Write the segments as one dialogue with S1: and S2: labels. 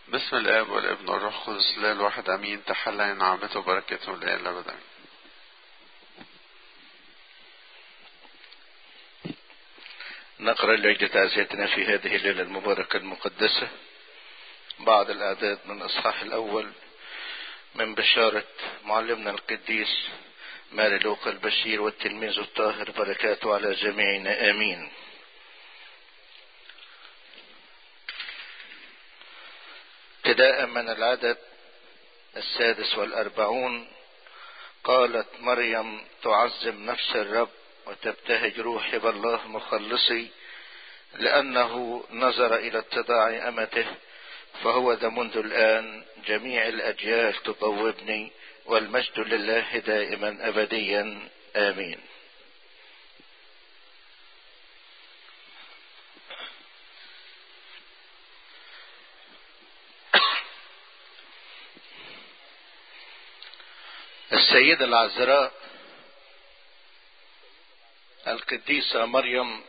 S1: بسم الاب والابن والروح القدس لا الواحد امين تحلى نعمته وبركته الان ابدا
S2: نقرأ لأجل تعزيتنا في هذه الليلة المباركة المقدسة بعض الأعداد من الأصحاح الأول من بشارة معلمنا القديس ماري لوقا البشير والتلميذ الطاهر بركاته على جميعنا آمين ابتداء من العدد السادس والأربعون قالت مريم تعظم نفس الرب وتبتهج روحي بالله مخلصي لأنه نظر إلى اتضاع أمته فهو ذا منذ الآن جميع الأجيال تطوبني والمجد لله دائما أبديا آمين السيدة العذراء القديسة مريم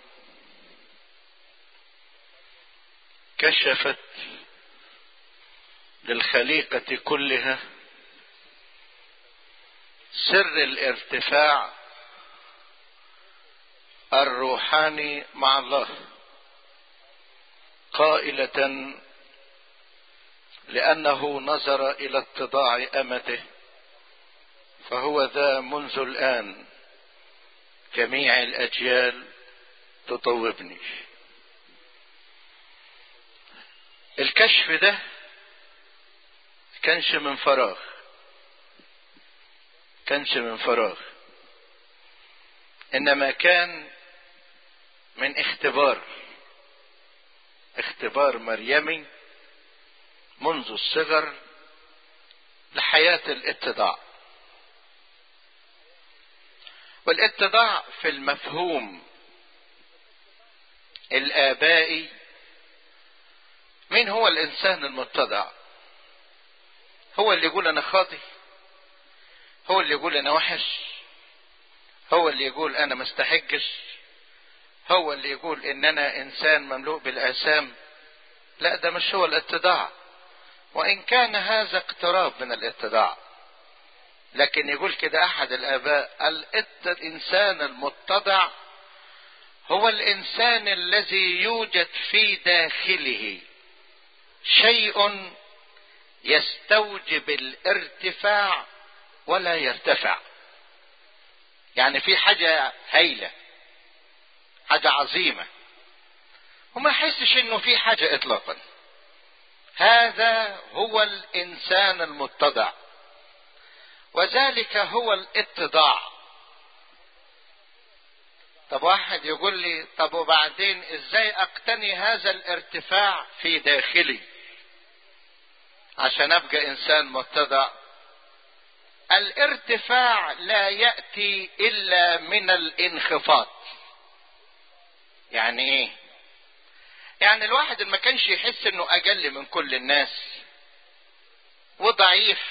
S2: كشفت للخليقة كلها سر الارتفاع الروحاني مع الله قائلة لأنه نظر إلى اتضاع أمته فهو ذا منذ الآن جميع الأجيال تطوبني الكشف ده كانش من فراغ كانش من فراغ انما كان من اختبار اختبار مريمي منذ الصغر لحياة الاتضاع والاتضاع في المفهوم الآبائي مين هو الإنسان المتضع هو اللي يقول أنا خاطي هو اللي يقول أنا وحش هو اللي يقول أنا مستحقش هو اللي يقول إن أنا إنسان مملوء بالآثام لا ده مش هو الاتضاع وإن كان هذا اقتراب من الاتضاع لكن يقول كده احد الاباء الانسان المتضع هو الانسان الذي يوجد في داخله شيء يستوجب الارتفاع ولا يرتفع يعني في حاجة هايلة حاجة عظيمة وما يحسش انه في حاجة اطلاقا هذا هو الانسان المتضع وذلك هو الاتضاع طب واحد يقول لي طب وبعدين ازاي اقتني هذا الارتفاع في داخلي عشان ابقى انسان متضع الارتفاع لا ياتي الا من الانخفاض يعني ايه يعني الواحد اللي ما كانش يحس انه اقل من كل الناس وضعيف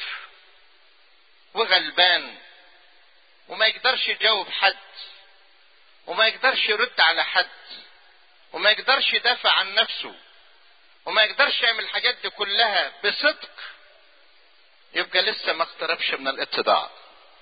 S2: وغلبان وما يقدرش يجاوب حد وما يقدرش يرد على حد وما يقدرش يدافع عن نفسه وما يقدرش يعمل الحاجات دي كلها بصدق يبقى لسه ما اقتربش من الاتضاع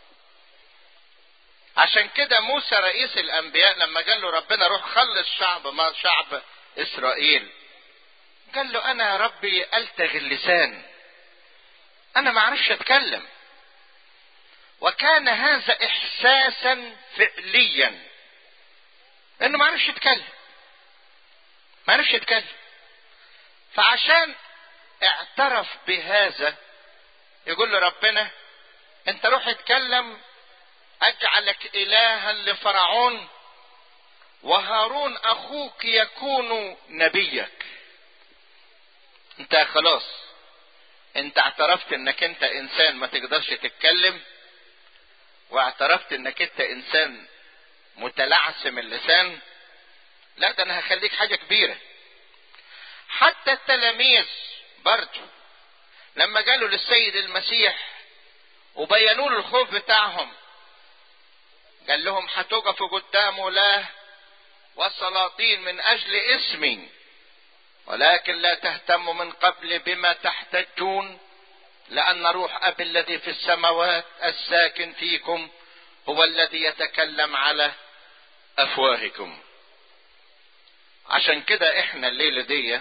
S2: عشان كده موسى رئيس الانبياء لما قال له ربنا روح خلص شعب ما شعب اسرائيل قال له انا يا ربي التغي اللسان انا ما اعرفش اتكلم وكان هذا احساسا فعليا انه ما عرفش يتكلم ما عرفش يتكلم فعشان اعترف بهذا يقول له ربنا انت روح اتكلم اجعلك الها لفرعون وهارون اخوك يكون نبيك انت خلاص انت اعترفت انك انت انسان ما تقدرش تتكلم واعترفت انك انت انسان متلعثم اللسان لا ده انا هخليك حاجة كبيرة حتى التلاميذ برضه لما قالوا للسيد المسيح وبينوا له الخوف بتاعهم قال لهم هتقفوا قدامه لا والسلاطين من اجل اسمي ولكن لا تهتموا من قبل بما تحتجون لأن روح أبي الذي في السماوات الساكن فيكم هو الذي يتكلم على أفواهكم عشان كده احنا الليلة دي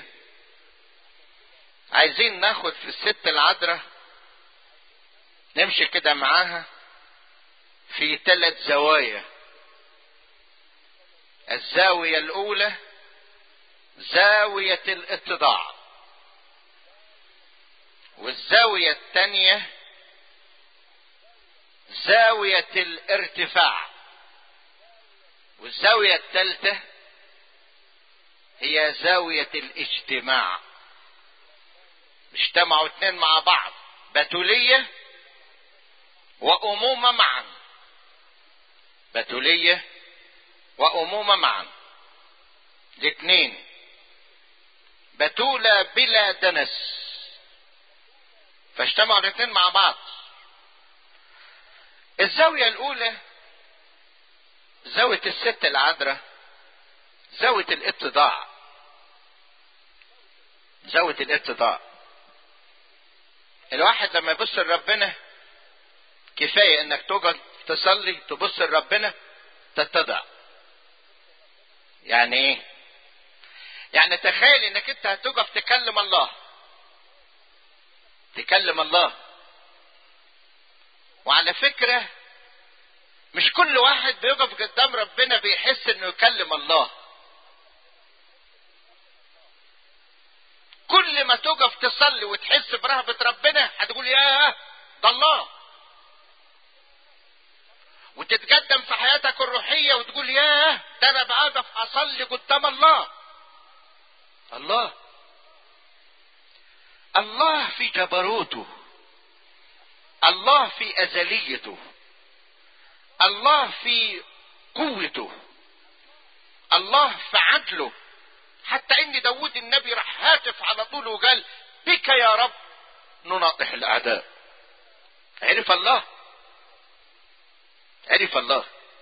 S2: عايزين ناخد في الست العذراء نمشي كده معاها في ثلاث زوايا الزاوية الأولى زاوية الاتضاع والزاوية الثانية زاوية الارتفاع والزاوية الثالثة هي زاوية الاجتماع اجتمعوا اتنين مع بعض بتولية وأمومة معا بتولية وأمومة معا الاثنين بتولى بلا دنس فاجتمعوا الاثنين مع بعض الزاوية الأولى زاوية الست العذراء زاوية الاتضاع زاوية الاتضاع الواحد لما يبص لربنا كفاية انك تقعد تصلي تبص لربنا تتضع يعني ايه يعني تخيل انك انت هتقف تكلم الله تكلم الله وعلى فكرة مش كل واحد بيقف قدام ربنا بيحس انه يكلم الله كل ما تقف تصلي وتحس برهبة ربنا هتقول ياه ده الله وتتقدم في حياتك الروحية وتقول ياه ده انا بقف اصلي قدام الله الله الله في جبروته الله في ازليته الله في قوته الله في عدله حتى ان داود النبي راح هاتف على طول وقال بك يا رب نناطح الاعداء عرف الله عرف الله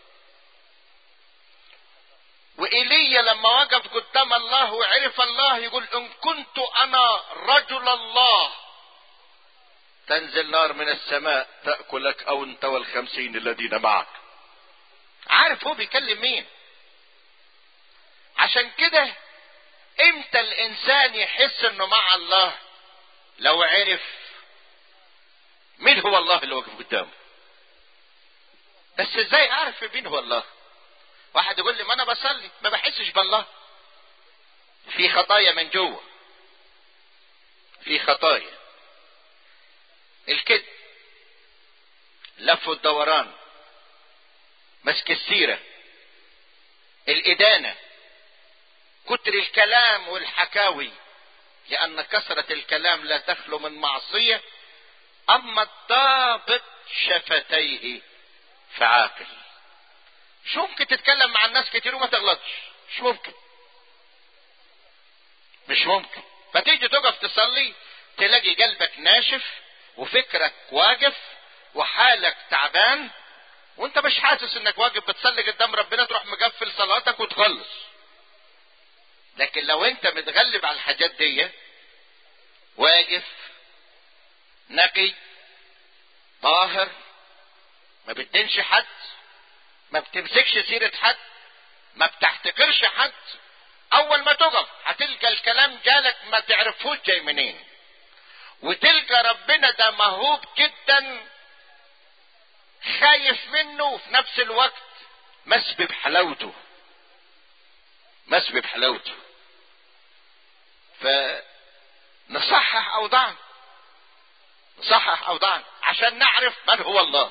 S2: وإيليا لما وقف قدام الله وعرف الله يقول إن كنت أنا رجل الله تنزل نار من السماء تأكلك أو أنت والخمسين الذين معك عارف هو بيكلم مين عشان كده امتى الانسان يحس انه مع الله لو عرف مين هو الله اللي واقف قدامه بس ازاي اعرف مين هو الله واحد يقول لي ما انا بصلي ما بحسش بالله في خطايا من جوه في خطايا الكذب لف الدوران مسك السيرة الإدانة كتر الكلام والحكاوي لأن كثرة الكلام لا تخلو من معصية أما الضابط شفتيه فعاقل مش ممكن تتكلم مع الناس كتير وما تغلطش مش ممكن مش ممكن فتيجي تقف تصلي تلاقي قلبك ناشف وفكرك واقف وحالك تعبان وانت مش حاسس انك واقف بتصلي قدام ربنا تروح مقفل صلاتك وتخلص لكن لو انت متغلب على الحاجات دي واقف نقي طاهر ما بتدينش حد ما بتمسكش سيرة حد ما بتحتقرش حد اول ما تقف هتلقى الكلام جالك ما تعرفوش جاي منين وتلقى ربنا ده مهوب جدا خايف منه وفي نفس الوقت مسبب حلاوته مسبب حلاوته فنصحح اوضاعنا نصحح اوضاعنا عشان نعرف من هو الله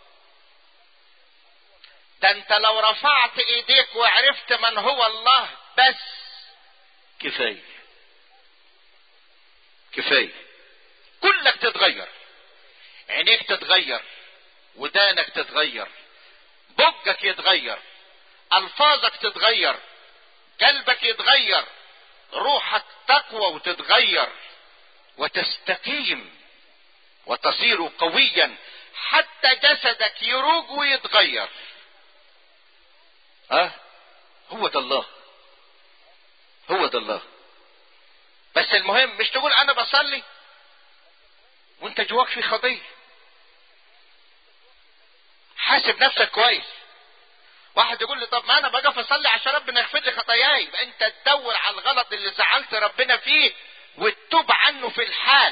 S2: ده انت لو رفعت ايديك وعرفت من هو الله بس كفايه كفايه كلك تتغير عينيك تتغير ودانك تتغير بقك يتغير الفاظك تتغير قلبك يتغير روحك تقوى وتتغير وتستقيم وتصير قويا حتى جسدك يروج ويتغير ها أه؟ هو ده الله هو ده الله بس المهم مش تقول انا بصلي وانت جواك في خطيه حاسب نفسك كويس واحد يقول لي طب ما انا بقف اصلي عشان ربنا يغفر لي خطاياي يبقى انت تدور على الغلط اللي زعلت ربنا فيه وتتوب عنه في الحال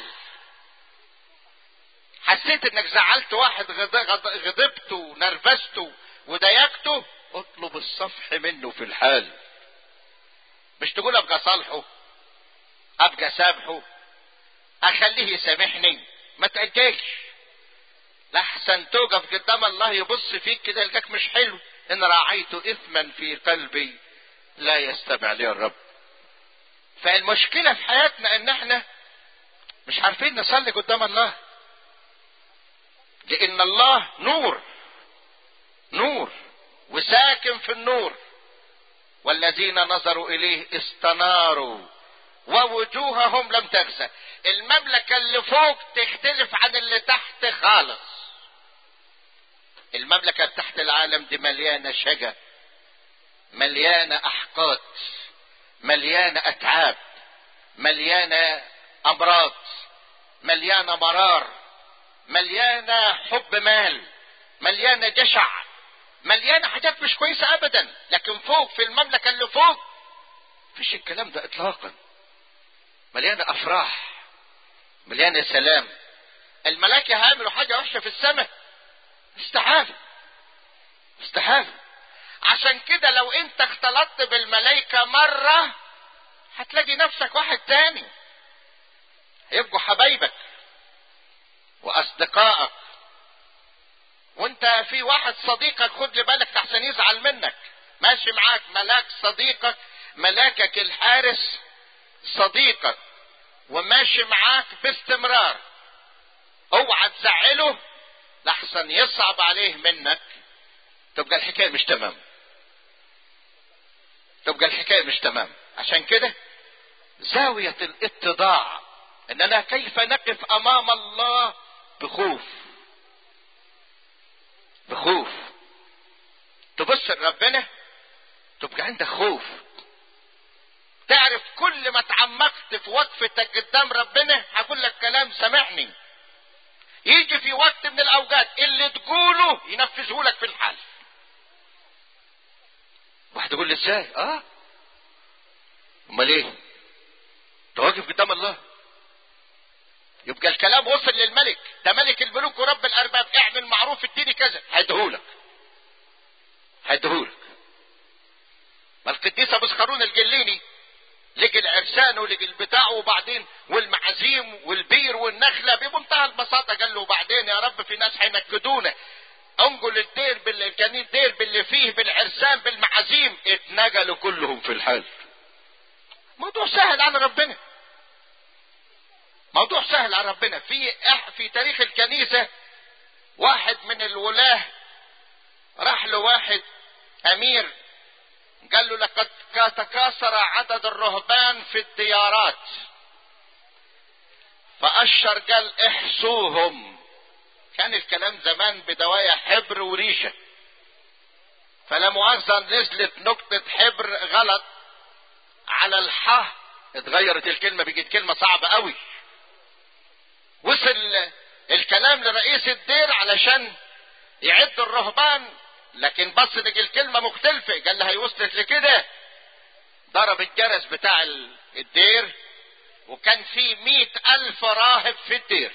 S2: حسيت انك زعلت واحد غضبته ونرفزته وضايقته اطلب الصفح منه في الحال مش تقول ابقى صالحه ابقى سامحه اخليه يسامحني ما تأجلش لحسن توقف قدام الله يبص فيك كده يلقاك مش حلو ان راعيت اثما في قلبي لا يستمع لي الرب فالمشكله في حياتنا ان احنا مش عارفين نصلي قدام الله لان الله نور نور وساكن في النور والذين نظروا اليه استناروا ووجوههم لم تغسى المملكة اللي فوق تختلف عن اللي تحت خالص المملكة تحت العالم دي مليانة شجا مليانة أحقاد مليانة أتعاب مليانة أمراض مليانة مرار مليانة حب مال مليانة جشع مليانة حاجات مش كويسة أبدا لكن فوق في المملكة اللي فوق فيش الكلام ده إطلاقا مليانة أفراح مليانة سلام الملائكة هيعملوا حاجة وحشة في السماء استحاله استحاله عشان كده لو انت اختلطت بالملائكة مرة هتلاقي نفسك واحد تاني هيبقوا حبايبك واصدقائك وانت في واحد صديقك خد لي بالك تحسن يزعل منك ماشي معاك ملاك صديقك ملاكك الحارس صديقك وماشي معاك باستمرار اوعى تزعله لحسن يصعب عليه منك تبقى الحكايه مش تمام تبقى الحكايه مش تمام عشان كده زاويه الاتضاع اننا كيف نقف امام الله بخوف بخوف تبص لربنا تبقى عندك خوف تعرف كل ما تعمقت في وقفتك قدام ربنا هقول لك كلام سامحني يجي في وقت من الاوقات اللي تقوله ينفذه لك في الحال واحد يقول لي ازاي اه امال ايه تواقف قدام الله يبقى الكلام وصل للملك ده ملك الملوك ورب الارباب اعمل معروف اديني كذا هيديهولك هيديهولك ما القديس ابو سخرون الجليني لقي العرسان ولقي البتاع وبعدين والمعازيم والبير والنخله بمنتهى البساطه قال له وبعدين يا رب في ناس هينكدونا انقل الدير بال... كان الدير باللي فيه بالعرسان بالمعازيم اتنقلوا كلهم في الحال موضوع سهل على ربنا موضوع سهل على ربنا في في تاريخ الكنيسة واحد من الولاة راح له واحد امير قال له لقد تكاثر عدد الرهبان في الديارات فأشر قال احصوهم كان الكلام زمان بدوايا حبر وريشة فلا مؤاخذة نزلت نقطة حبر غلط على الحاء اتغيرت الكلمة بقت كلمة صعبة قوي وصل الكلام لرئيس الدير علشان يعد الرهبان لكن بص لقي الكلمة مختلفة قال لها هي وصلت لكده ضرب الجرس بتاع الدير وكان في مئة ألف راهب في الدير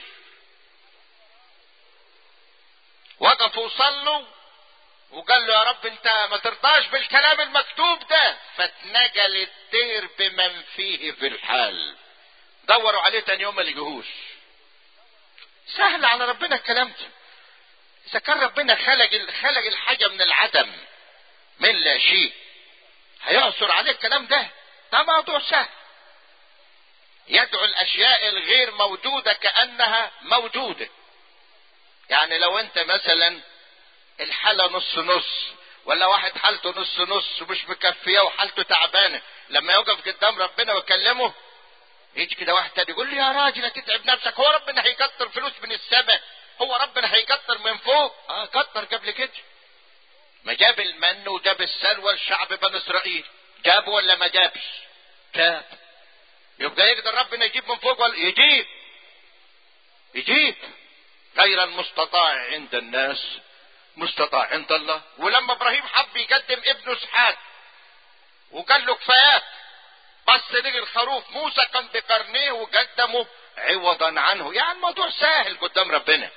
S2: وقفوا صلوا وقال له يا رب انت ما ترضاش بالكلام المكتوب ده فاتنقل الدير بمن فيه في الحال دوروا عليه تاني يوم ما لقيهوش سهل على ربنا الكلام ده اذا كان ربنا خلق خلق الحاجه من العدم من لا شيء هيعثر عليه الكلام ده ده موضوع سهل يدعو الاشياء الغير موجوده كانها موجوده يعني لو انت مثلا الحاله نص نص ولا واحد حالته نص نص ومش مكفيه وحالته تعبانه لما يقف قدام ربنا ويكلمه يجي كده واحد تاني يقول لي يا راجل هتتعب نفسك هو ربنا هيكتر فلوس من السماء هو ربنا هيكتر من فوق اه كتر قبل كده ما جاب المن وجاب السلوى لشعب بني اسرائيل جاب ولا ما جابش جاب يبقى يقدر ربنا يجيب من فوق ولا يجيب يجيب غير المستطاع عند الناس مستطاع عند الله ولما ابراهيم حب يقدم ابنه اسحاق وقال له كفايات بس لقي الخروف موسى كان بقرنيه وقدمه عوضا عنه يعني الموضوع سهل قدام ربنا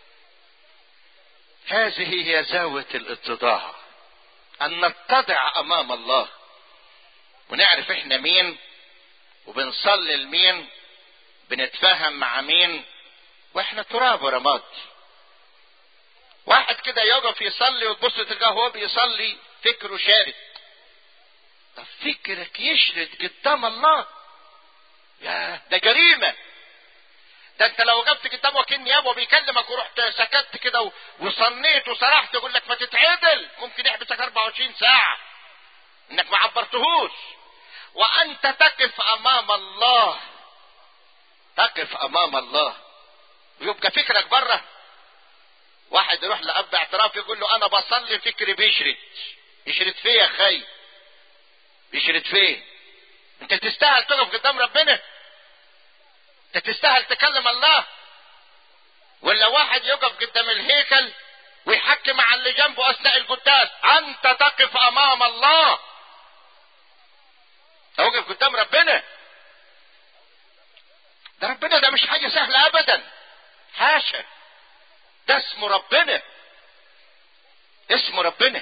S2: هذه هي زاوية الاتضاع ان نتضع امام الله ونعرف احنا مين وبنصلي لمين بنتفاهم مع مين واحنا تراب ورماد واحد كده يقف يصلي وتبص تلقاه هو بيصلي فكره شارد طب فكرك يشرد قدام الله يا ده جريمة ده انت لو وقفت قدام وكيل نيابه وبيكلمك ورحت سكت كده وصنيت وسرحت يقول لك ما تتعدل ممكن يحبسك 24 ساعة انك ما عبرتهوش وانت تقف امام الله تقف امام الله ويبقى فكرك بره واحد يروح لاب اعتراف يقول له انا بصلي فكري بيشرد يشرد فيه يا خي يشرد فيه انت تستاهل تقف قدام ربنا انت تستاهل تكلم الله ولا واحد يقف قدام الهيكل ويحكي مع اللي جنبه اثناء القداس انت تقف امام الله توقف قدام ربنا ده ربنا ده مش حاجة سهلة ابدا حاشا ده اسمه ربنا اسمه ربنا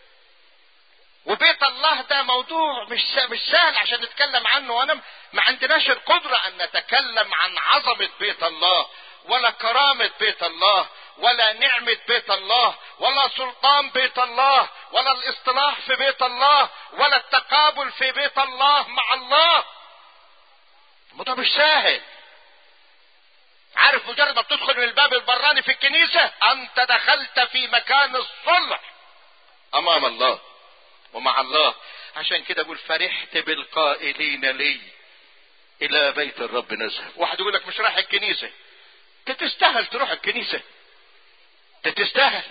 S2: وبيت الله ده موضوع مش مش سهل عشان نتكلم عنه وانا ما عندناش القدرة ان نتكلم عن عظمة بيت الله ولا كرامة بيت الله ولا نعمة بيت الله ولا سلطان بيت الله ولا الاصطلاح في بيت الله ولا التقابل في بيت الله مع الله الموضوع مش سهل عارف مجرد ما بتدخل من الباب البراني في الكنيسة انت دخلت في مكان الصلح امام الله ومع الله عشان كده اقول فرحت بالقائلين لي الى بيت الرب نذهب واحد يقول لك مش رايح الكنيسة انت تستاهل تروح الكنيسة انت تستاهل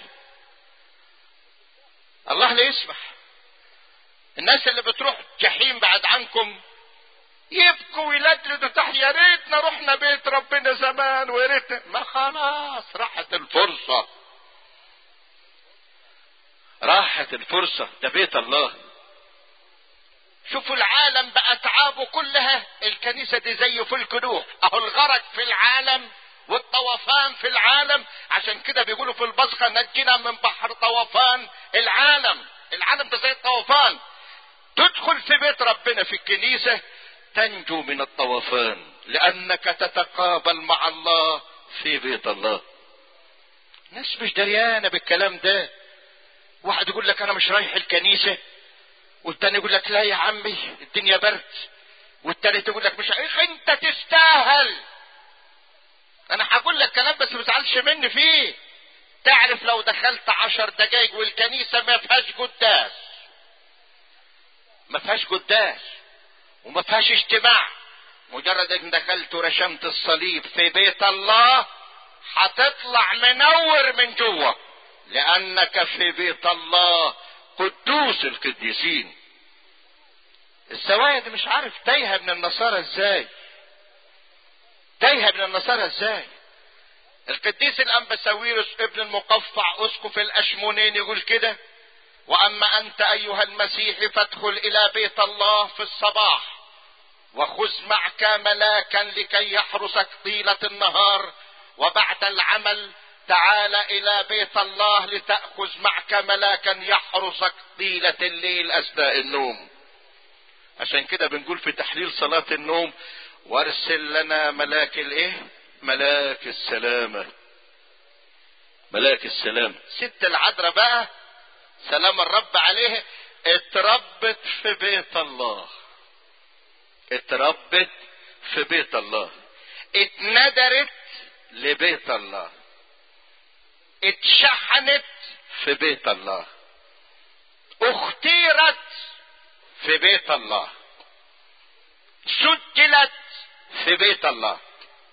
S2: الله لا يسمح الناس اللي بتروح جحيم بعد عنكم يبكوا ويلدلدوا تحت يا ريتنا رحنا بيت ربنا زمان ويا ريتنا ما خلاص راحت الفرصة راحت الفرصة ده بيت الله شوفوا العالم بأتعابه كلها الكنيسة دي زي فلك نوح اهو الغرق في العالم والطوفان في العالم عشان كده بيقولوا في البصخة نجنا من بحر طوفان العالم العالم ده زي الطوفان تدخل في بيت ربنا في الكنيسة تنجو من الطوفان لانك تتقابل مع الله في بيت الله ناس مش دريانة بالكلام ده واحد يقول لك انا مش رايح الكنيسة والتاني يقول لك لا يا عمي الدنيا برد والتالت يقول لك مش إيه انت تستاهل انا هقول لك كلام بس ما تزعلش مني فيه تعرف لو دخلت عشر دقايق والكنيسة ما فيهاش قداس ما فيهاش قداس وما فيهاش اجتماع مجرد ان دخلت ورشمت الصليب في بيت الله هتطلع منور من جوه لانك في بيت الله قدوس القديسين السوايا دي مش عارف تايهه من النصارى ازاي تايهه من النصارى ازاي القديس الانبساويرس ابن المقفع اسقف الاشمونين يقول كده واما انت ايها المسيح فادخل الى بيت الله في الصباح وخذ معك ملاكا لكي يحرسك طيله النهار وبعد العمل تعال الى بيت الله لتاخذ معك ملاكا يحرسك طيله الليل اثناء النوم عشان كده بنقول في تحليل صلاه النوم وارسل لنا ملاك الايه ملاك السلامه ملاك السلام ست العذراء بقى سلام الرب عليه اتربت في بيت الله اتربت في بيت الله اتندرت لبيت الله اتشحنت في بيت الله اختيرت في بيت الله سجلت في بيت الله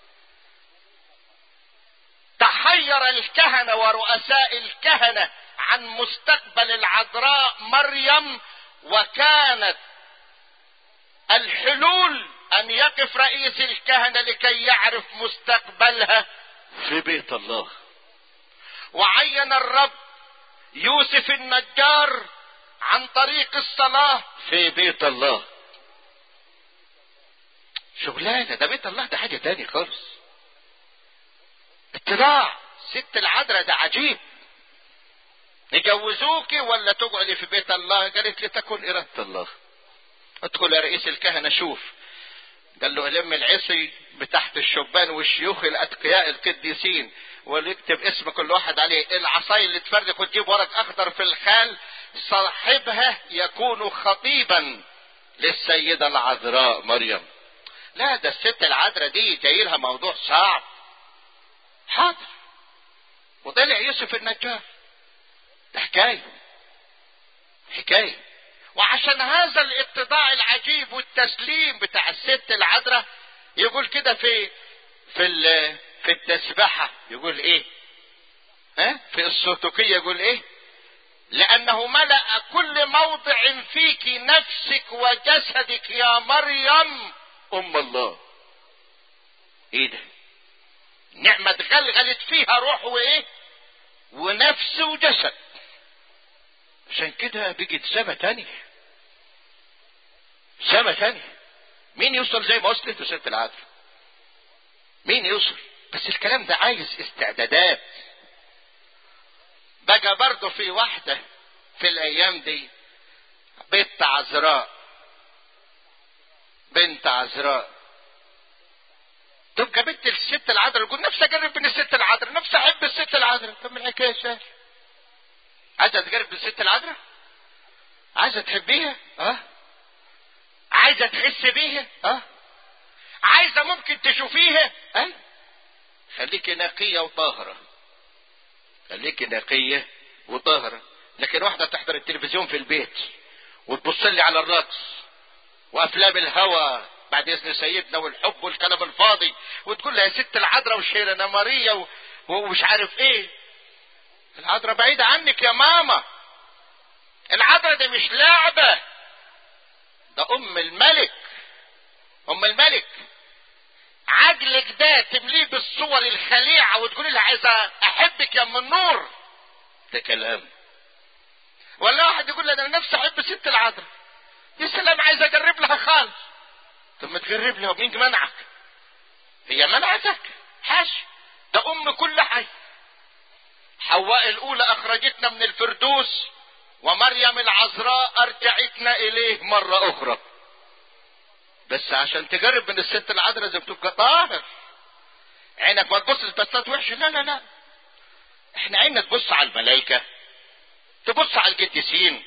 S2: تحير الكهنه ورؤساء الكهنه عن مستقبل العذراء مريم وكانت الحلول ان يقف رئيس الكهنة لكي يعرف مستقبلها
S3: في بيت الله
S2: وعين الرب يوسف النجار عن طريق الصلاة
S3: في بيت الله شغلانة ده بيت الله ده حاجة تاني خالص
S2: اتباع ست العذراء ده عجيب نجوزوكي ولا تقعدي في بيت الله قالت لي تكن إرادة الله ادخل يا رئيس الكهنة شوف قال له الم العصي بتحت الشبان والشيوخ الاتقياء القديسين ويكتب اسم كل واحد عليه العصاي اللي تفرق وتجيب ورق اخضر في الخال صاحبها يكون خطيبا للسيدة العذراء مريم لا ده الست العذراء دي جاي لها موضوع صعب حاضر وطلع يوسف النجار ده حكايه حكايه وعشان هذا الاتضاع العجيب والتسليم بتاع الست العذراء يقول كده في في في التسبحه يقول ايه ها في السوتوكيه يقول ايه لانه ملا كل موضع فيك نفسك وجسدك يا مريم
S3: ام الله
S2: ايه ده نعمة غلغلت فيها روح وايه ونفس وجسد
S3: عشان كده بيجي سما تاني سما تاني مين يوصل زي ما وصلت وست العدل مين يوصل
S2: بس الكلام ده عايز استعدادات بقى برضه في واحدة في الايام دي بنت عذراء بنت عذراء تبقى بنت الست العذراء يقول نفسي اجرب من الست العذراء نفسي احب الست العذراء طب من الحكايه سهل عايزه تجرب من الست العذراء عايزه تحبيها اه عايزه تحس بيها اه عايزه ممكن تشوفيها اه خليكي نقيه وطاهره
S3: خليكي نقيه وطاهره لكن واحده تحضر التلفزيون في البيت وتبص لي على الرقص وافلام الهوى بعد اذن سيدنا والحب والكلام الفاضي وتقول لها يا ست العذراء وشيرنا ماريا و... ومش عارف ايه
S2: العذراء بعيدة عنك يا ماما العذراء دي مش لعبة ده ام الملك ام الملك عجلك ده تمليه بالصور الخليعة وتقولي لها عايزة احبك يا ام النور
S3: ده كلام
S2: ولا واحد يقول لها انا نفسي احب ست العذراء يا سلام عايز اجرب لها خالص طب ما تجرب لها ومين منعك هي منعتك حاش ده ام كل حي حواء الاولى اخرجتنا من الفردوس ومريم العذراء ارجعتنا اليه مرة اخرى بس عشان تجرب من الست العذراء زي بتبقى طاهر عينك ما تبص بسات وحشه لا لا لا احنا عيننا تبص على الملائكه تبص على القديسين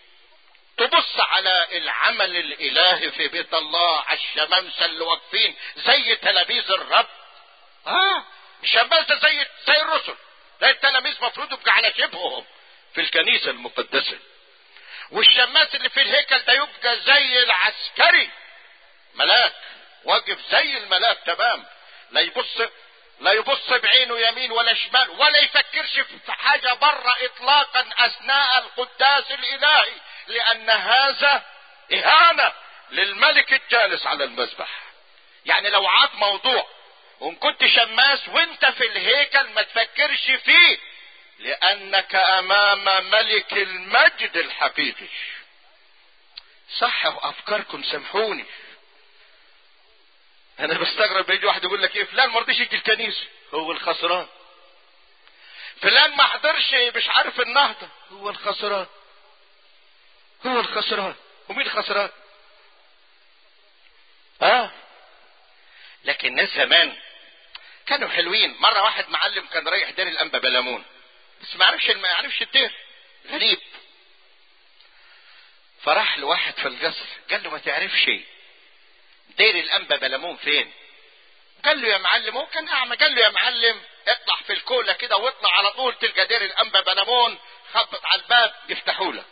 S2: تبص على العمل الالهي في بيت الله على الشمامسه اللي واقفين زي تلاميذ الرب اه الشمامسه زي زي الرسل زي التلاميذ المفروض يبقى على شبههم في الكنيسه المقدسه والشماس اللي في الهيكل ده يبقى زي العسكري ملاك واقف زي الملاك تمام لا يبص لا يبص بعينه يمين ولا شمال ولا يفكرش في حاجة بره اطلاقا اثناء القداس الالهي لان هذا اهانة للملك الجالس على المذبح يعني لو عاد موضوع وان كنت شماس وانت في الهيكل ما تفكرش فيه لانك امام ملك المجد الحقيقي صحوا افكاركم سامحوني انا بستغرب بيجي واحد يقول لك ايه فلان ما رضيش يجي الكنيسه هو الخسران فلان ما حضرش مش عارف النهضه هو الخسران هو الخسران ومين الخسران اه لكن الناس زمان كانوا حلوين مره واحد معلم كان رايح دير الانبا بلامون بس ما عرفش ما عرفش الدير غريب فراح لواحد في القصر قال له ما تعرفش دير الانبا بلمون فين قال له يا معلم هو كان اعمى قال له يا معلم اطلع في الكوله كده واطلع على طول تلقى دير الانبا بلمون خبط على الباب يفتحوا لك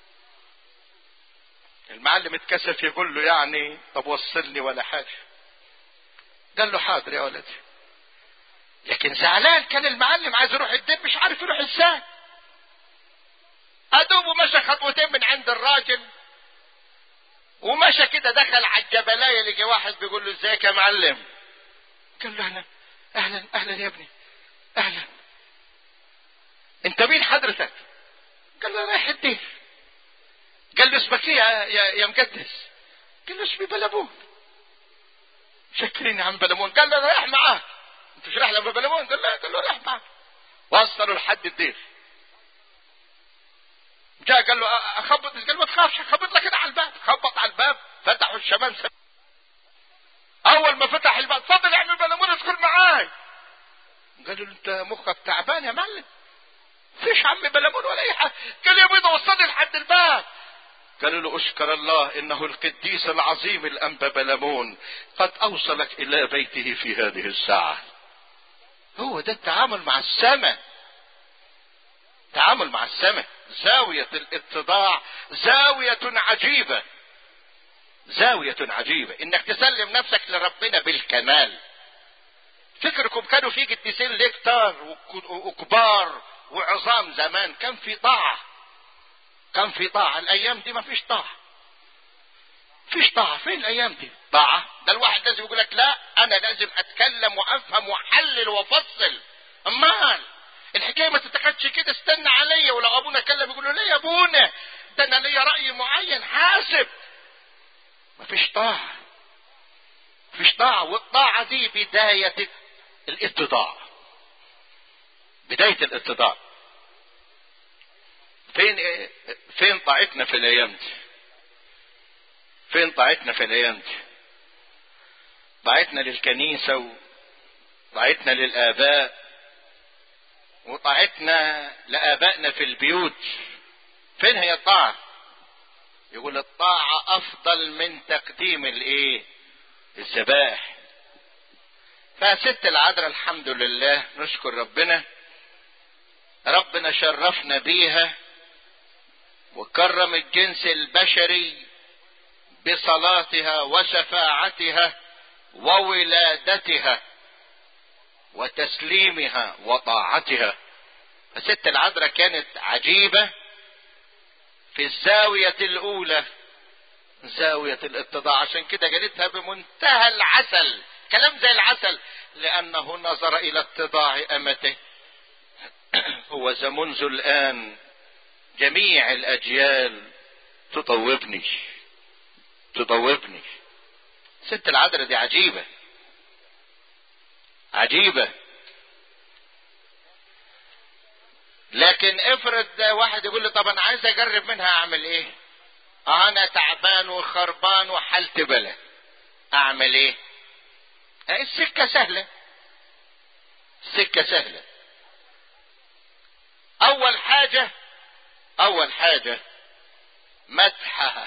S2: المعلم اتكسف يقول له يعني طب وصلني ولا حاجه قال له حاضر يا ولدي لكن زعلان كان المعلم عايز يروح الدير مش عارف يروح ازاي ادوبه مشى خطوتين من عند الراجل
S3: ومشى كده دخل على الجبلايه لقى واحد بيقول له ازيك يا معلم قال له اهلا اهلا اهلا يا ابني اهلا انت مين حضرتك قال له رايح الدير قال له اسمك ايه يا, يا, يا مقدس قال له اسمي بلمون شكرين يا عم بلمون قال له انا رايح معاك انت مش رايح لما بلمون قال له قال له رايح معاك وصلوا لحد الدير جاء قال له اخبط قال ما تخافش اخبط لك كده على الباب خبط على الباب فتحوا الشمال سب... اول ما فتح الباب اتفضل يا عم بلمون ادخل معاي قالوا له انت مخك تعبان يا معلم فيش عم بلمون ولا اي حاجه قال يا بيضه وصلني لحد الباب قالوا له اشكر الله انه القديس العظيم الانبا بلمون قد اوصلك الى بيته في هذه الساعه هو ده التعامل مع السماء تعامل مع السماء زاوية الاتضاع زاوية عجيبة زاوية عجيبة انك تسلم نفسك لربنا بالكمال فكركم كانوا في قديسين ليه كتار وكبار وعظام زمان كان في طاعة كان في طاعة الايام دي ما فيش طاعة فيش طاعة فين الايام دي طاعة ده الواحد لازم يقول لك لا انا لازم اتكلم وافهم واحلل وافصل امال الحكايه ما تتاخدش كده استنى عليا ولو ابونا كلم يقول له ليه يا ابونا ده انا ليا راي معين حاسب مفيش طاعه مفيش طاعه والطاعه دي بدايه الاتضاع بدايه الاتضاع فين فين طاعتنا في الايام دي فين طاعتنا في الايام دي طاعتنا للكنيسه وطاعتنا للاباء وطاعتنا لآبائنا في البيوت فين هي الطاعة يقول الطاعة أفضل من تقديم الإيه الذبائح فست العذراء الحمد لله نشكر ربنا ربنا شرفنا بيها وكرم الجنس البشري بصلاتها وشفاعتها وولادتها وتسليمها وطاعتها فست العذراء كانت عجيبة في الزاوية الأولى زاوية الاتضاع عشان كده قالتها بمنتهى العسل كلام زي العسل لأنه نظر إلى اتضاع أمته هو ذا منذ الآن جميع الأجيال تطوبني تطوبني ست العذراء دي عجيبة عجيبة لكن افرض واحد يقول لي طب انا عايز اجرب منها اعمل ايه انا تعبان وخربان وحالتي بلا اعمل ايه السكة سهلة السكة سهلة اول حاجة اول حاجة مدحها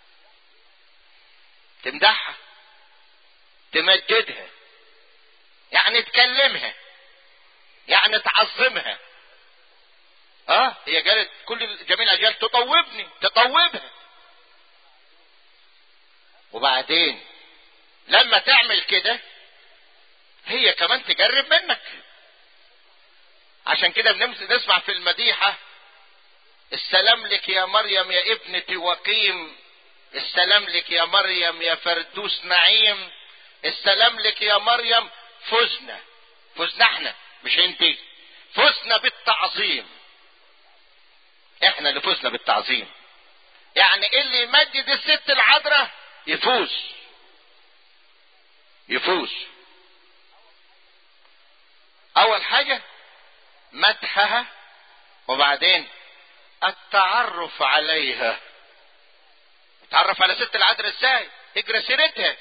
S3: تمدحها تمجدها يعني تكلمها يعني تعظمها اه هي قالت كل جميع الاجيال تطوبني تطوبها وبعدين لما تعمل كده هي كمان تجرب منك عشان كده بنسمع في المديحة السلام لك يا مريم يا ابنتي وقيم السلام لك يا مريم يا فردوس نعيم السلام لك يا مريم فزنا فزنا احنا مش انت فزنا بالتعظيم احنا اللي فزنا بالتعظيم يعني اللي يمجد الست العذراء يفوز يفوز اول حاجة مدحها وبعدين التعرف عليها تعرف على ست العذراء ازاي اجرى سيرتها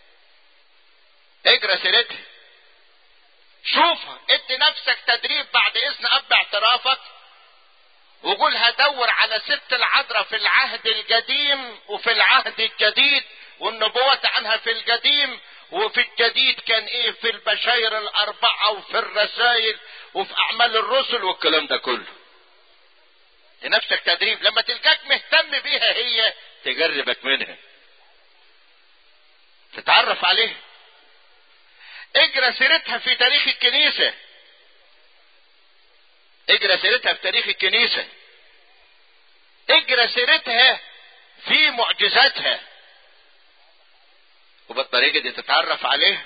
S3: اجرى سيرتها شوفها ادي نفسك تدريب بعد اذن اب اعترافك وقول هدور على ست العذراء في العهد القديم وفي العهد الجديد والنبوة عنها في القديم وفي الجديد كان ايه في البشاير الاربعة وفي الرسائل وفي اعمال الرسل والكلام ده كله لنفسك تدريب لما تلقاك مهتم بيها هي تجربك منها تتعرف عليها اجرى سيرتها في تاريخ الكنيسة اجرى سيرتها في تاريخ الكنيسة اجرى سيرتها في معجزاتها وبالطريقة دي تتعرف عليه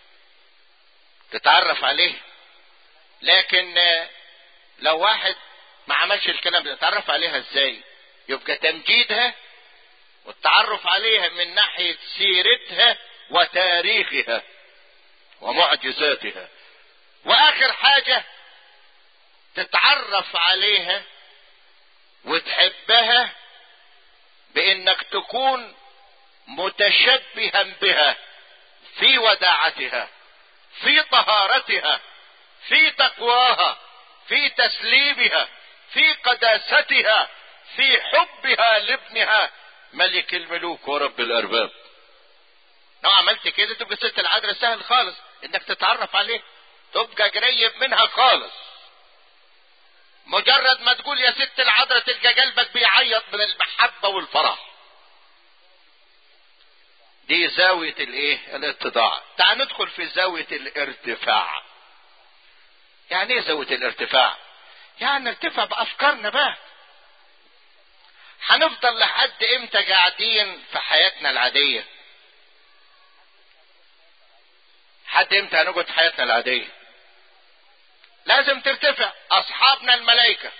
S3: تتعرف عليه لكن لو واحد ما عملش الكلام ده تتعرف عليها ازاي يبقى تمجيدها والتعرف عليها من ناحية سيرتها وتاريخها ومعجزاتها واخر حاجة تتعرف عليها وتحبها بانك تكون متشبها بها في وداعتها في طهارتها في تقواها في تسليمها في قداستها في حبها لابنها ملك الملوك ورب الارباب لو عملت كده تبقى ست العذراء سهل خالص انك تتعرف عليه تبقى قريب منها خالص مجرد ما تقول يا ست العذراء تلقى قلبك بيعيط من المحبة والفرح دي زاوية الايه الاتضاع تعال ندخل في زاوية الارتفاع يعني ايه زاوية الارتفاع يعني نرتفع بافكارنا بقى هنفضل لحد امتى قاعدين في حياتنا العادية حد امتى هنقعد في حياتنا العادية لازم ترتفع اصحابنا الملائكة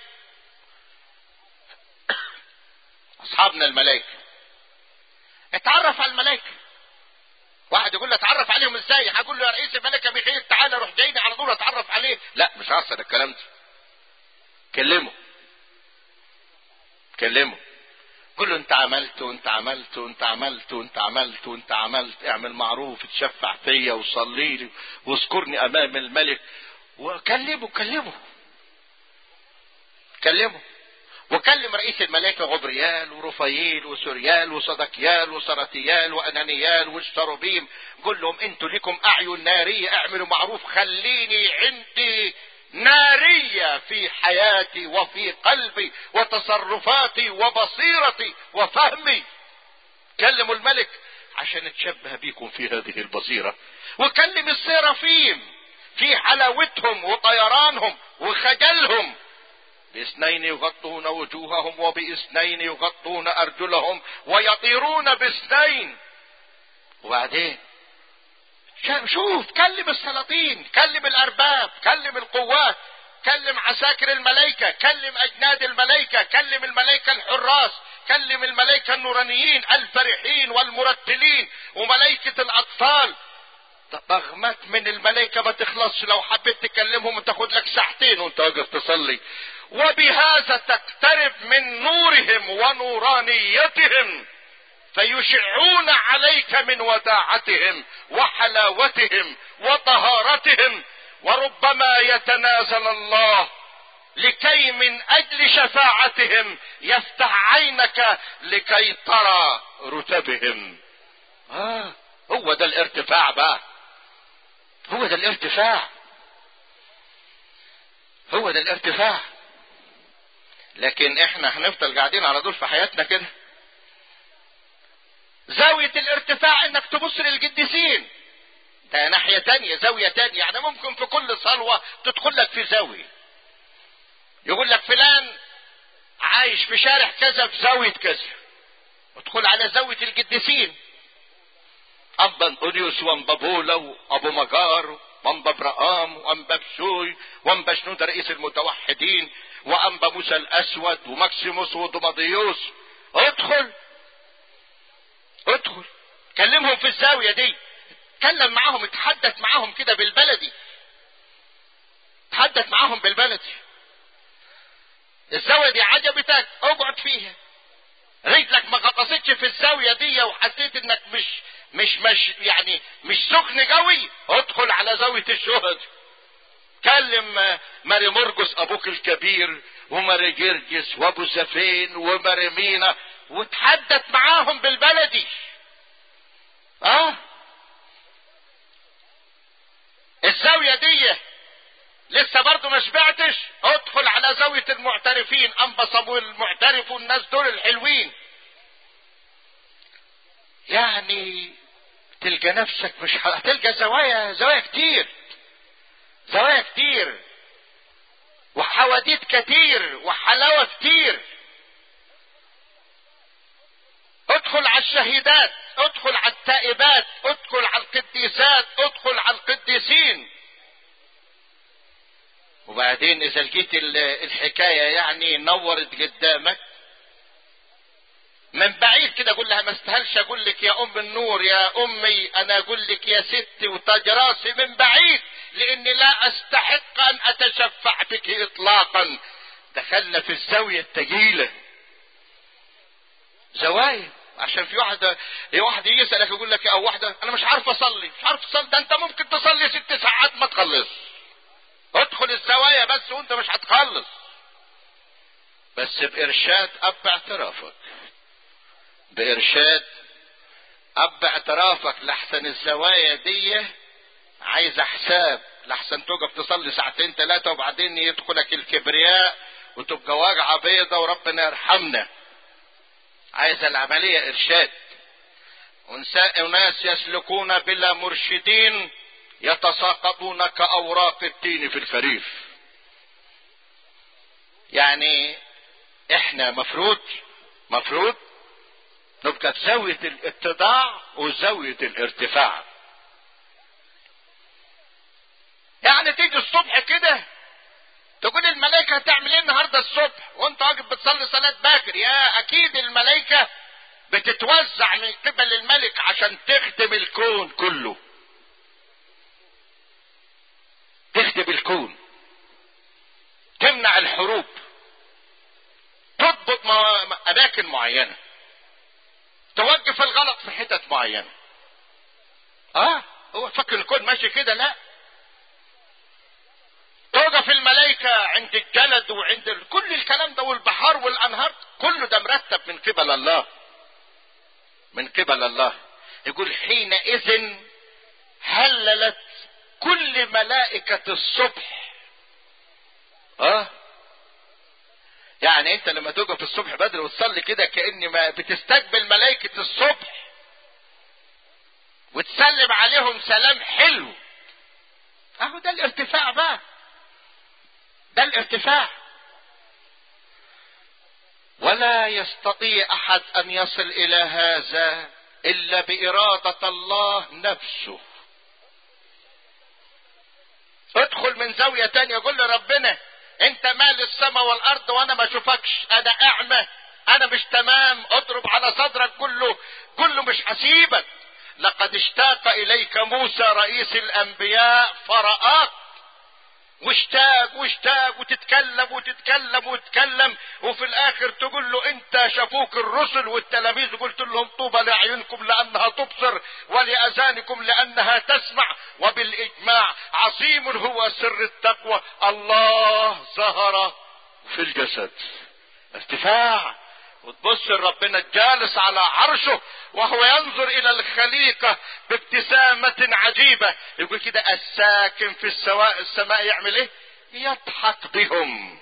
S3: اصحابنا الملائكة اتعرف على الملائكة واحد يقول له اتعرف عليهم ازاي هقول له يا رئيس الملائكة ميخائيل تعالى روح جايني على طول اتعرف عليه لا مش هحصل الكلام ده كلمه كلمه قول له انت عملت وانت عملت وانت عملت وانت عملت وانت عملت اعمل معروف تشفع فيا وصلي لي واذكرني امام الملك وكلمه كلمه كلمه وكلم رئيس الملائكة غبريال ورفايل وسوريال وصدكيال وسرتيال وأنانيال والشروبيم قول لهم انتوا لكم أعين نارية اعملوا معروف خليني عندي نارية في حياتي وفي قلبي وتصرفاتي وبصيرتي وفهمي كلموا الملك عشان اتشبه بيكم في هذه البصيرة وكلم السيرافيم في حلاوتهم وطيرانهم وخجلهم باثنين يغطون وجوههم وباثنين يغطون ارجلهم ويطيرون باثنين وبعدين شوف كلم السلاطين كلم الارباب كلم القوات كلم عساكر الملائكة كلم اجناد الملائكة كلم الملائكة الحراس كلم الملائكة النورانيين الفرحين والمرتلين وملائكة الاطفال ضغمات من الملائكة ما تخلصش لو حبيت تكلمهم تاخد لك ساعتين وانت واقف تصلي وبهذا تقترب من نورهم ونورانيتهم فيشعون عليك من وداعتهم وحلاوتهم وطهارتهم وربما يتنازل الله لكي من اجل شفاعتهم يفتح عينك لكي ترى رتبهم آه هو ده الارتفاع بقى هو ده الارتفاع هو ده الارتفاع لكن احنا هنفضل قاعدين على طول في حياتنا كده زاوية الارتفاع انك تبص للقديسين ده ناحية تانية زاوية تانية يعني ممكن في كل صلوة تدخل لك في زاوية يقول لك فلان عايش في شارع كذا في زاوية كذا ادخل على زاوية القديسين أبا أنطونيوس وأنبا بولا وأبو مجار وأنبا برقام وأنبا بشوي وأنبا شنودة رئيس المتوحدين وأنبا موسى الأسود وماكسيموس ودوماديوس ادخل ادخل كلمهم في الزاوية دي اتكلم معاهم اتحدث معاهم كده بالبلدي اتحدث معاهم بالبلدي الزاوية دي عجبتك اقعد فيها رجلك ما غطستش في الزاوية دي وحسيت انك مش مش مش يعني مش سخن قوي ادخل على زاوية الشهد كلم ماري مرقس ابوك الكبير وماري جرجس وابو زفين وماري مينا وتحدث معاهم بالبلدي اه الزاوية دي لسه برضه ما شبعتش ادخل على زاوية المعترفين انبا صابويل المعترف والناس دول الحلوين يعني تلقى نفسك مش هتلقى زوايا زوايا كتير زوايا كتير وحواديت كتير وحلاوة كتير ادخل على الشهيدات ادخل على التائبات ادخل على القديسات ادخل على القديسين وبعدين اذا لقيت الحكاية يعني نورت قدامك من بعيد كده اقول لها ما استاهلش اقول لك يا ام النور يا امي انا اقول لك يا ستي وتاج راسي من بعيد لاني لا استحق ان اتشفع بك اطلاقا دخلنا في الزاوية التجيلة زوايا عشان في واحدة واحد يجي يسألك يقول لك او واحدة انا مش عارف اصلي مش عارف اصلي ده انت ممكن تصلي ست ساعات ما تخلص ادخل الزوايا بس وانت مش هتخلص بس بارشاد اب اعترافك بارشاد اب اعترافك لحسن الزوايا دي عايزه حساب لحسن تقف تصلي ساعتين ثلاثه وبعدين يدخلك الكبرياء وتبقى واجعه بيضه وربنا يرحمنا عايزه العمليه ارشاد وناس يسلكون بلا مرشدين يتساقطون كأوراق التين في الخريف يعني احنا مفروض مفروض نبقى في زاوية الاتضاع وزاوية الارتفاع يعني تيجي الصبح كده تقول الملائكة هتعمل ايه النهاردة الصبح وانت واقف بتصلي صلاة باكر يا اكيد الملائكة بتتوزع من قبل الملك عشان تخدم الكون كله تخدم الكون تمنع الحروب تضبط اماكن معينه توقف الغلط في حتت معينه اه هو فكر الكون ماشي كده لا توقف الملائكة عند الجلد وعند ال... كل الكلام ده والبحار والأنهار كله ده مرتب من قبل الله من قبل الله يقول حينئذ هللت كل ملائكة الصبح اه يعني انت لما تقف الصبح بدري وتصلي كده كأن ما بتستقبل ملائكة الصبح وتسلم عليهم سلام حلو اهو ده الارتفاع بقى ده الارتفاع ولا يستطيع احد ان يصل الى هذا الا بارادة الله نفسه ادخل من زاوية تانية قول لربنا انت مال السماء والارض وانا ما اشوفكش انا اعمى انا مش تمام اضرب على صدرك كله كله مش هسيبك لقد اشتاق اليك موسى رئيس الانبياء فرآك واشتاق واشتاق وتتكلم وتتكلم وتتكلم وفي الاخر تقول له انت شافوك الرسل والتلاميذ قلت لهم طوبى لاعينكم لانها تبصر ولاذانكم لانها تسمع وبالاجماع عظيم هو سر التقوى الله ظهر في الجسد ارتفاع وتبص ربنا الجالس على عرشه وهو ينظر الى الخليقة بابتسامة عجيبة يقول كده الساكن في السواء السماء يعمل ايه يضحك بهم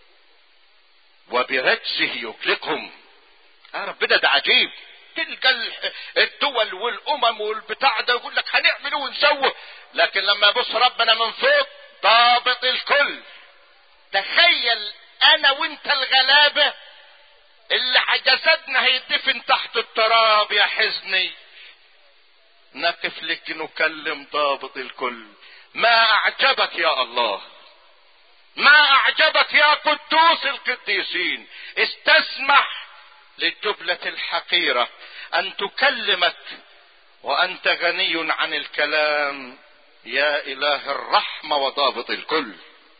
S3: وبرجسه يقلقهم آه ربنا ده عجيب تلقى الدول والامم والبتاع ده يقول لك هنعمل ونسوي لكن لما يبص ربنا من فوق ضابط الكل تخيل انا وانت الغلابه اللي جسدنا هيدفن تحت التراب يا حزني نقف لك نكلم ضابط الكل ما اعجبك يا الله ما اعجبك يا قدوس القديسين استسمح للجبلة الحقيرة ان تكلمك وانت غني عن الكلام يا اله الرحمة وضابط الكل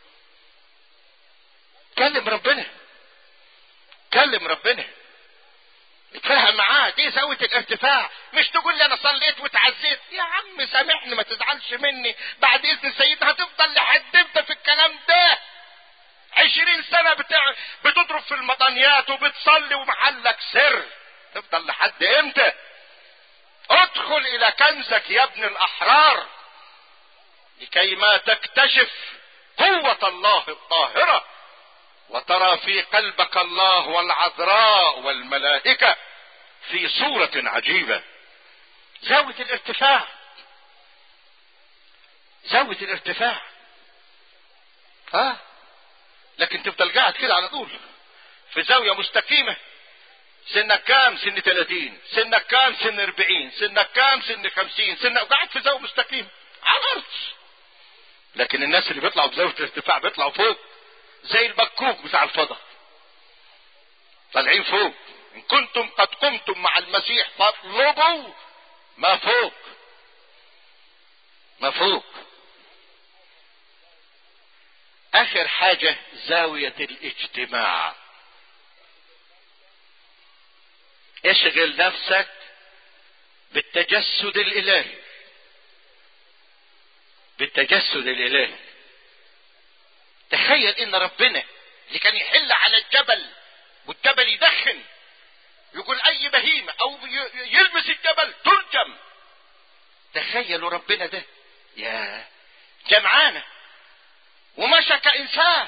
S3: كلم ربنا كلم ربنا اتفاهم معاه دي زاوية الارتفاع مش تقول لي انا صليت وتعزيت يا عم سامحني ما تزعلش مني بعد اذن سيدنا هتفضل لحد امتى في الكلام ده عشرين سنة بتاع بتضرب في المطانيات وبتصلي ومحلك سر تفضل لحد امتى ادخل الى كنزك يا ابن الاحرار لكي ما تكتشف قوة الله الطاهرة وترى في قلبك الله والعذراء والملائكة في صورة عجيبة زاوية الارتفاع زاوية الارتفاع ها لكن تفضل قاعد كده على طول في زاوية مستقيمة سنك كام سن 30 سنك كام سن 40 سنك كام سن 50 سنك قاعد في زاويه مستقيم على الارض لكن الناس اللي بيطلعوا بزاويه الارتفاع بيطلعوا فوق زي البكوك بتاع الفضاء طالعين فوق ان كنتم قد قمتم مع المسيح فاطلبوا ما فوق ما فوق اخر حاجه زاويه الاجتماع اشغل نفسك بالتجسد الالهي بالتجسد الالهي تخيل ان ربنا اللي كان يحل على الجبل والجبل يدخن يقول اي بهيمة او يلبس الجبل ترجم تخيلوا ربنا ده يا جمعانة ومشى كإنسان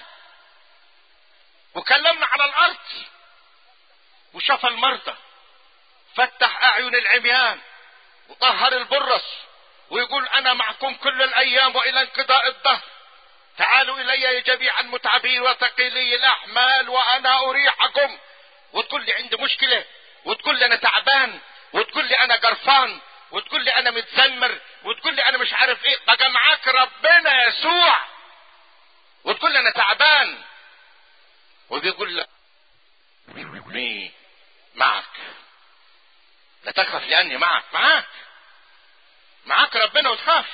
S3: وكلمنا على الأرض وشفى المرضى فتح أعين العميان وطهر البرص ويقول أنا معكم كل الأيام وإلى انقضاء الدهر تعالوا إلي جميعا متعبين وثقيلي الأحمال وأنا أريحكم وتقول لي عندي مشكلة وتقول لي أنا تعبان وتقول لي أنا قرفان وتقول لي أنا متذمر وتقول لي أنا مش عارف إيه بقى معاك ربنا يسوع وتقول لي أنا تعبان وبيقول لك مي معك لا تخف لأني معك معاك معاك ربنا وتخاف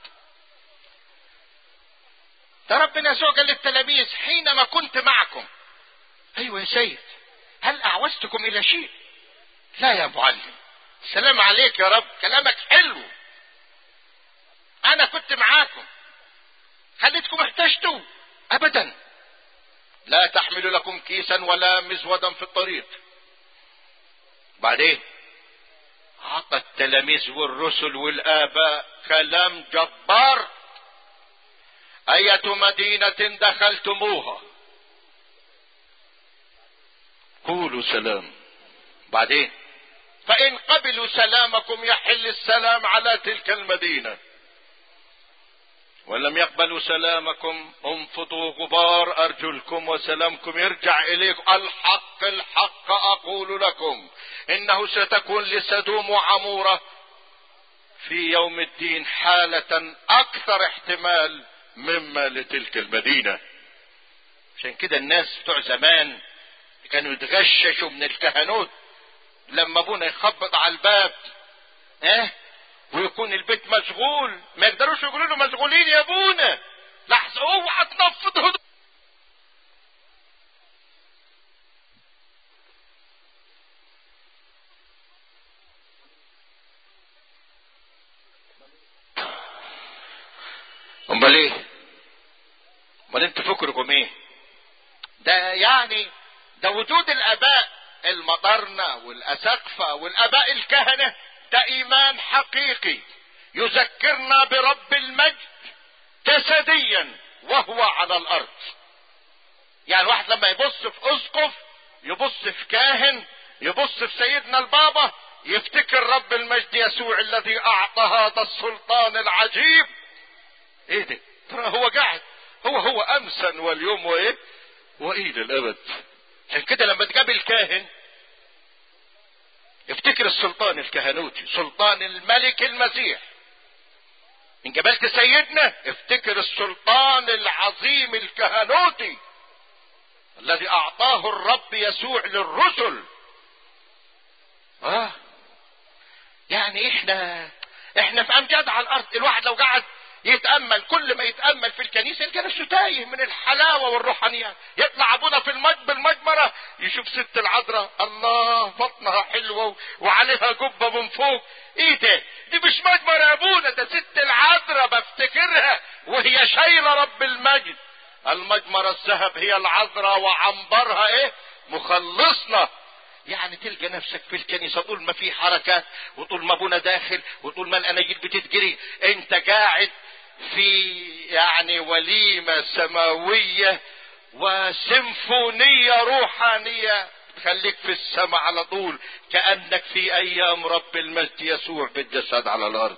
S3: ده ربنا يسوع قال للتلاميذ حينما كنت معكم ايوه يا سيد هل اعوزتكم الى شيء لا يا معلم السلام عليك يا رب كلامك حلو انا كنت معاكم خليتكم احتجتوا ابدا لا تحمل لكم كيسا ولا مزودا في الطريق بعدين عطى التلاميذ والرسل والآباء كلام جبار أية مدينة دخلتموها قولوا سلام بعدين فإن قبلوا سلامكم يحل السلام على تلك المدينة ولم يقبلوا سلامكم انفضوا غبار أرجلكم وسلامكم يرجع إليكم الحق الحق أقول لكم إنه ستكون لسدوم وعمورة في يوم الدين حالة أكثر احتمال مما لتلك المدينة عشان كده الناس بتوع زمان كانوا يتغششوا من الكهنوت لما ابونا يخبط على الباب اه ويكون البيت مشغول ما يقدروش يقولوا له مشغولين يا ابونا لحظة اوعى تنفض هدوء امال ايه امال انتوا فكركم ايه ده يعني ده وجود الاباء المطرنة والاسقفة والاباء الكهنة ده ايمان حقيقي يذكرنا برب المجد جسديا وهو على الارض يعني واحد لما يبص في اسقف يبص في كاهن يبص في سيدنا البابا يفتكر رب المجد يسوع الذي اعطى هذا السلطان العجيب ايه ده ترى هو قاعد هو هو امسا واليوم وايه والى الابد عشان كده لما تقابل كاهن افتكر السلطان الكهنوتي سلطان الملك المسيح ان قابلت سيدنا افتكر السلطان العظيم الكهنوتي الذي اعطاه الرب يسوع للرسل اه يعني احنا احنا في امجاد على الارض الواحد لو قعد يتامل كل ما يتامل في الكنيسه يلقى نفسه تايه من الحلاوه والروحانيات يطلع ابونا في المج بالمجمره يشوف ست العذراء الله بطنها حلوه وعليها جبه من فوق ايه ده دي مش مجمره يا ابونا ده ست العذراء بفتكرها وهي شايله رب المجد المجمره الذهب هي العذراء وعنبرها ايه مخلصنا يعني تلقى نفسك في الكنيسة طول ما في حركة وطول ما ابونا داخل وطول ما الاناجيل بتتجري انت قاعد في يعني وليمة سماوية وسيمفونية روحانية تخليك في السماء على طول كأنك في ايام رب المجد يسوع بالجسد على الارض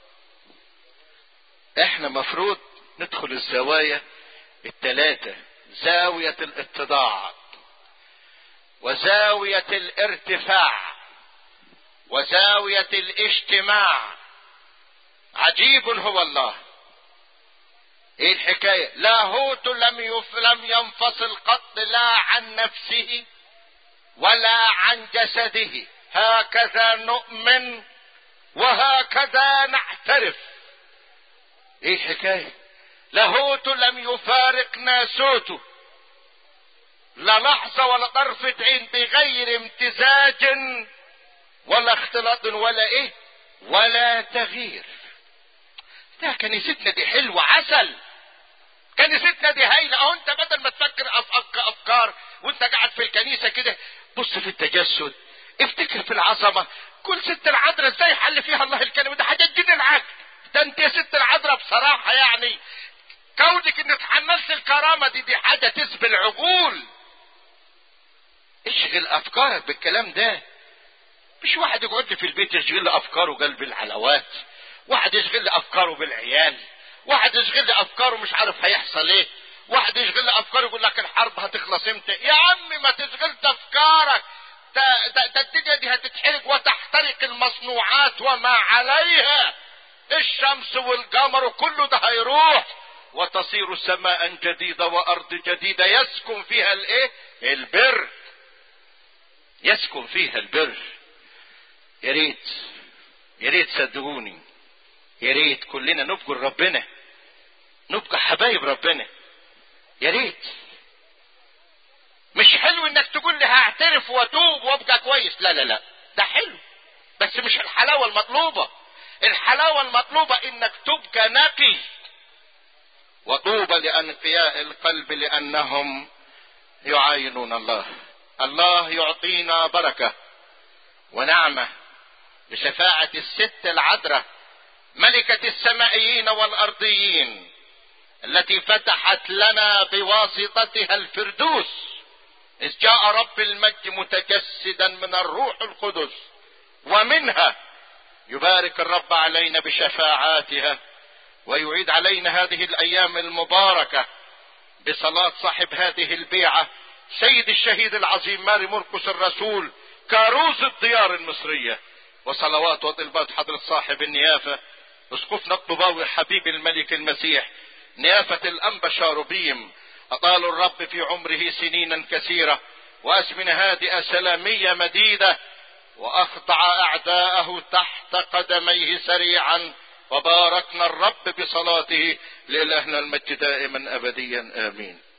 S3: احنا مفروض ندخل الزوايا الثلاثة زاوية الاتضاع وزاوية الارتفاع وزاوية الاجتماع عجيب هو الله ايه الحكاية لاهوت لم يف لم ينفصل قط لا عن نفسه ولا عن جسده هكذا نؤمن وهكذا نعترف ايه الحكاية لاهوت لم يفارق ناسوته لا لحظة ولا طرفة عين بغير امتزاج ولا اختلاط ولا ايه ولا تغيير ده كنيستنا دي حلوة عسل كنيستنا دي هايلة اهو انت بدل ما تفكر أف- افكار وانت قاعد في الكنيسة كده بص في التجسد افتكر في العظمة كل ست العذراء ازاي حل فيها الله الكلمة ده حاجة تجنن العقل ده انت يا ست العذراء بصراحة يعني كونك ان تحملت الكرامة دي دي حاجة تسبي العقول اشغل افكارك بالكلام ده مش واحد يقعد لي في البيت يشغل لي افكاره قلب الحلوات واحد يشغل لي افكاره بالعيال واحد يشغل لي افكاره مش عارف هيحصل ايه واحد يشغل لي افكاره يقول لك الحرب هتخلص امتى يا عمي ما تشغلش افكارك ده ده ده الدنيا دي هتتحرق وتحترق المصنوعات وما عليها الشمس والقمر كله ده هيروح وتصير سماء جديدة وارض جديدة يسكن فيها الايه البر يسكن فيها البر يا ريت يا ريت صدقوني يا ريت كلنا نبقى ربنا نبقى حبايب ربنا يا ريت مش حلو انك تقول لي هعترف واتوب وابقى كويس لا لا لا ده حلو بس مش الحلاوه المطلوبه الحلاوه المطلوبه انك تبقى نقي وطوبى لانقياء القلب لانهم يعاينون الله الله يعطينا بركه ونعمه بشفاعه الست العذراء ملكه السمائيين والارضيين التي فتحت لنا بواسطتها الفردوس إذ جاء رب المجد متجسدا من الروح القدس ومنها يبارك الرب علينا بشفاعاتها ويعيد علينا هذه الأيام المباركة بصلاة صاحب هذه البيعة سيد الشهيد العظيم ماري مرقس الرسول كاروز الديار المصرية وصلوات وطلبات حضرة صاحب النيافة اسقفنا الطباوي حبيب الملك المسيح نيافة الأنبا شاروبيم أطال الرب في عمره سنينا كثيرة وأزمنة هادئة سلامية مديدة وأخضع أعداءه تحت قدميه سريعا وباركنا الرب بصلاته لإلهنا المجد دائما أبديا آمين